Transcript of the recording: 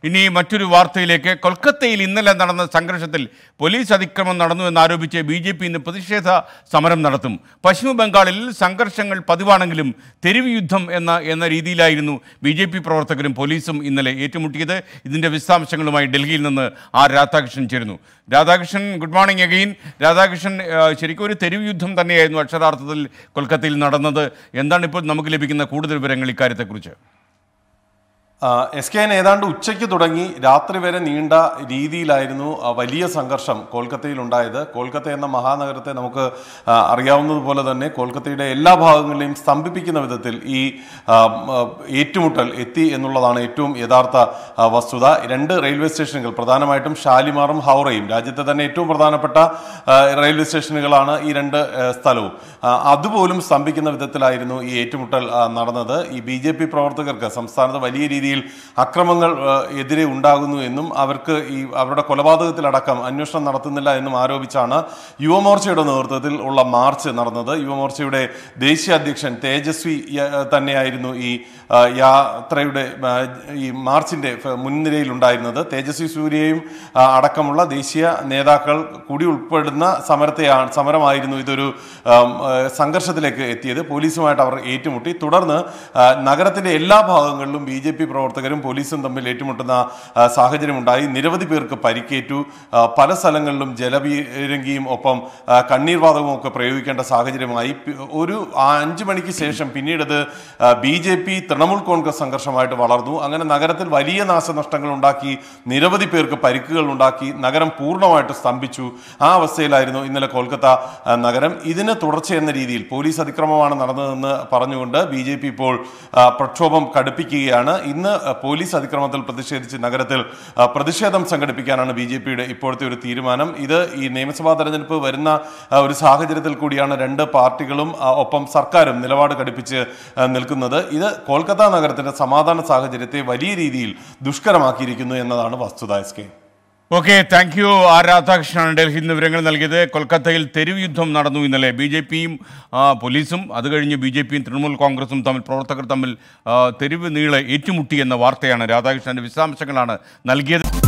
ഇനി മറ്റൊരു വാർത്തയിലേക്ക് കൊൽക്കത്തയിൽ ഇന്നലെ നടന്ന സംഘർഷത്തിൽ പോലീസ് അതിക്രമം നടന്നു എന്നാരോപിച്ച് ബി ജെ പി ഇന്ന് പ്രതിഷേധ സമരം നടത്തും പശ്ചിമ ബംഗാളിൽ സംഘർഷങ്ങൾ പതിവാണെങ്കിലും തെരുവ് യുദ്ധം എന്ന എന്ന രീതിയിലായിരുന്നു ബി ജെ പി പ്രവർത്തകരും പോലീസും ഇന്നലെ ഏറ്റുമുട്ടിയത് ഇതിൻ്റെ വിശദാംശങ്ങളുമായി ഡൽഹിയിൽ നിന്ന് ആർ രാധാകൃഷ്ണൻ ചേരുന്നു Radhakrishnan good morning again Radhakrishnan ആ, ശരിക്കും ഒരു തെരുവ് യുദ്ധം തന്നെയായിരുന്നു അക്ഷരാർത്ഥത്തിൽ കൊൽക്കത്തയിൽ നടന്നത് എന്താണ് ഇപ്പോൾ നമുക്ക് ലഭിക്കുന്ന കൂടുതൽ വിവരങ്ങൾ ഇക്കാര്യത്തെക്കുറിച്ച് ആ, എസ് കെ എൻ ഏതാണ്ട് ഉച്ചയ്ക്ക് തുടങ്ങി രാത്രി വരെ നീണ്ട രീതിയിലായിരുന്നു ആ, വലിയ സംഘർഷം കൊൽക്കത്തയിൽ ഉണ്ടായത് കൊൽക്കത്ത എന്ന മഹാനഗരത്തെ നമുക്ക് ആ, അറിയാവുന്നതുപോലെ തന്നെ കൊൽക്കത്തയുടെ എല്ലാ ഭാഗങ്ങളിലെയും സ്തംഭിപ്പിക്കുന്ന വിധത്തിൽ ഈ ആ, ആ, ഏറ്റുമുട്ടൽ എത്തി എന്നുള്ളതാണ് ഏറ്റവും യഥാർത്ഥ ആ, വസ്തുത രണ്ട് റെയിൽവേ സ്റ്റേഷനുകൾ പ്രധാനമായിട്ടും ഷാലിമാറും ഹൗറയും രാജ്യത്തെ തന്നെ ഏറ്റവും പ്രധാനപ്പെട്ട ആ, റെയിൽവേ സ്റ്റേഷനുകളാണ് ഈ രണ്ട് ആ, സ്ഥലവും ആ, അതുപോലും സ്തംഭിക്കുന്ന വിധത്തിലായിരുന്നു ഈ ഏറ്റുമുട്ടൽ ആ, നടന്നത് ഈ ബി ജെ പി പ്രവർത്തകർക്ക് സംസ്ഥാനത്ത് വലിയ രീതിയിൽ അക്രമങ്ങൾ ആ, എതിരെ ഉണ്ടാകുന്നു എന്നും അവർക്ക് ഈ അവരുടെ കൊലപാതകത്തിലടക്കം അന്വേഷണം നടത്തുന്നില്ല എന്നും ആരോപിച്ചാണ് യുവമോർച്ചയുടെ നേതൃത്വത്തിൽ ഉള്ള മാർച്ച് നടന്നത് യുവമോർച്ചയുടെ ദേശീയ അധ്യക്ഷൻ തേജസ്വി യ- തന്നെയായിരുന്നു ഈ ആ, യാത്രയുടെ ആ, ഈ മാർച്ചിന്റെ ഫ- മുൻനിരയിൽ ഉണ്ടായിരുന്നത് തേജസ്വി സൂര്യയും ആ, അടക്കമുള്ള ദേശീയ നേതാക്കൾ കൂടി ഉൾപ്പെടുന്ന സമരത്തെയാണ് സമരമായിരുന്നു ഇതൊരു ആം, ആ, സംഘർഷത്തിലേക്ക് എത്തിയത് പോലീസുമായിട്ട് അവർ ഏറ്റുമുട്ടി തുടർന്ന് ആ, നഗരത്തിന്റെ എല്ലാ ഭാഗങ്ങളിലും ബി ജെ പി പ്രവർത്തകരും പോലീസും തമ്മിൽ ഏറ്റുമുട്ടുന്ന ആ, സാഹചര്യമുണ്ടായി നിരവധി പേർക്ക് പരിക്കേറ്റു ആ, പല സ്ഥലങ്ങളിലും ജലപീരങ്കിയും ഒപ്പം ആ, കണ്ണീർ വാതകവും ഒക്കെ പ്രയോഗിക്കേണ്ട സാഹചര്യമായി പി- ഒരു ആ അഞ്ചു മണിക്ക് ശേഷം പിന്നീട് B J P Trinamool Congress സംഘർഷമായിട്ട് വളർന്നു അങ്ങനെ നഗരത്തിൽ വലിയ നാശനഷ്ടങ്ങൾ ഉണ്ടാക്കി നിരവധി പേർക്ക് പരിക്കുകൾ ഉണ്ടാക്കി നഗരം പൂർണ്ണമായിട്ട് സ്തംഭിച്ചു ആ അവസ്ഥയിലായിരുന്നു ഇന്നലെ കൊൽക്കത്ത ആ, നഗരം ഇതിന് തുടർച്ച എന്ന രീതിയിൽ പോലീസ് അതിക്രമമാണ് നടന്നതെന്ന് പറഞ്ഞുകൊണ്ട് ബി ജെ പി ഇപ്പോൾ ആ, പ്രക്ഷോഭം കടുപ്പിക്കുകയാണ് ഇന്ന് ആ, പോലീസ് അതിക്രമത്തിൽ പ്രതിഷേധിച്ച് നഗരത്തിൽ ആ, പ്രതിഷേധം സംഘടിപ്പിക്കാനാണ് ബി ജെ പിയുടെ ഇപ്പോഴത്തെ ഒരു തീരുമാനം ഇത് ഈ നിയമസഭാ തെരഞ്ഞെടുപ്പ് വരുന്ന ആ, ഒരു സാഹചര്യത്തിൽ കൂടിയാണ് രണ്ട് പാർട്ടികളും ആ, ഒപ്പം സർക്കാരും നിലപാട് കടുപ്പിച്ച് ആ, നിൽക്കുന്നത് ഇത് കൊൽക്കത്ത നഗരത്തിന്റെ സമാധാന സാഹചര്യത്തെ വലിയ രീതിയിൽ ദുഷ്കരമാക്കിയിരിക്കുന്നു എന്നതാണ് വസ്തുത S K okay thank you R രാധാകൃഷ്ണനാണ് ഡൽഹിയിൽ നിന്ന് വിവരങ്ങൾ നൽകിയത് കൊൽക്കത്തയിൽ തെരുവ് യുദ്ധം നടന്നു ഇന്നലെ ബി ജെ പിയും പോലീസും അത് കഴിഞ്ഞ് ബി ജെ പിയും തൃണമൂൽ കോൺഗ്രസും തമ്മിൽ പ്രവർത്തകർ തമ്മിൽ ആ, തെരുവ് നീളെ ഏറ്റുമുട്ടി എന്ന വാർത്തയാണ് രാധാകൃഷ്ണന്റെ വിശദാംശങ്ങളാണ് നൽകിയത്